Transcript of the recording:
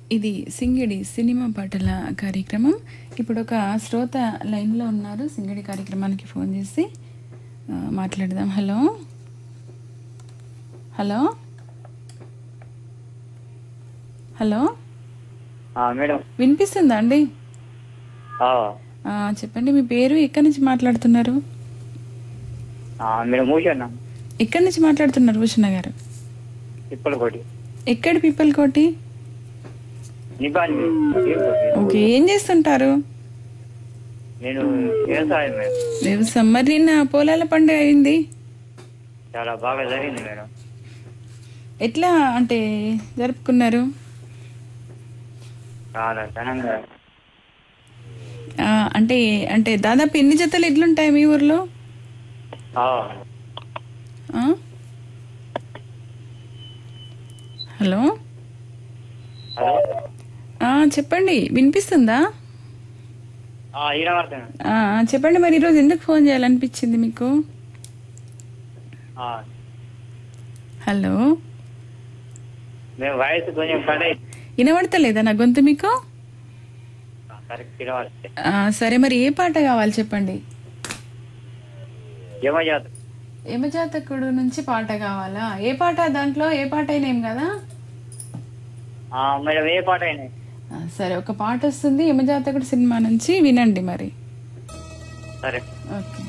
ఇది సింగిడి సినిమా పాటల కార్యక్రమం ఇప్పుడు ఒక శ్రోత లైన్లో ఉన్నారు సింగిడి కార్యక్రమానికి ఫోన్ చేసి ఆ, మాట్లాడదాం హలో హలో హలో ఆ, మేడం వినిపిస్తుందా అండి ఆ, ఆ, చెప్పండి మీ పేరు ఎక్కడి నుంచి మాట్లాడుతున్నారు ఆ, మేడం మూసి అన్న ఎక్కడి నుంచి మాట్లాడుతున్నారు భూషణ గారు ఇప్పటికోటి ఎక్కడి పిప్పల్ కోటి నిబాని ఓకే ఏం చేస్తుంటారు నేను వ్యవసాయం మేడం వ్యవసాయం మరి నిన్న పొలాల పండుగ అయింది చాలా బాగా జరిగింది మేడం ఎట్లా అంటే జరుపుకున్నారు చాలా ఘనంగా ఆ, అంటే అంటే దాదాపు ఎన్ని జతలు ఎడ్లుంటాయి మీ ఊర్లో ఆ, ఆ? హలో హలో ఆ, చెప్పండి వినిపిస్తుందా ఆ, ఈయన పడుతున్నాను ఆ, చెప్పండి మరి ఈరోజు ఎందుకు ఫోన్ చేయాలనిపించింది మీకు ఆ, హలో మేము వయసు కొంచెం కట్ అయింది వినబడతలేదా నా గొంతు మీకు కరెక్ట్ వినవాలి ఆ, సరే మరి ఏ పాట కావాలి చెప్పండి జమజాత యమజాతకుడు నుంచి పాట కావాలా ఏ పాట దాంట్లో ఏ పాట అయినా ఏం కదా ఆ, మేడం ఏ పాట అయినా ఆ, సరే ఒక పాట వస్తుంది యమజాతకుడు సినిమా నుంచి వినండి మరి సరే ఓకే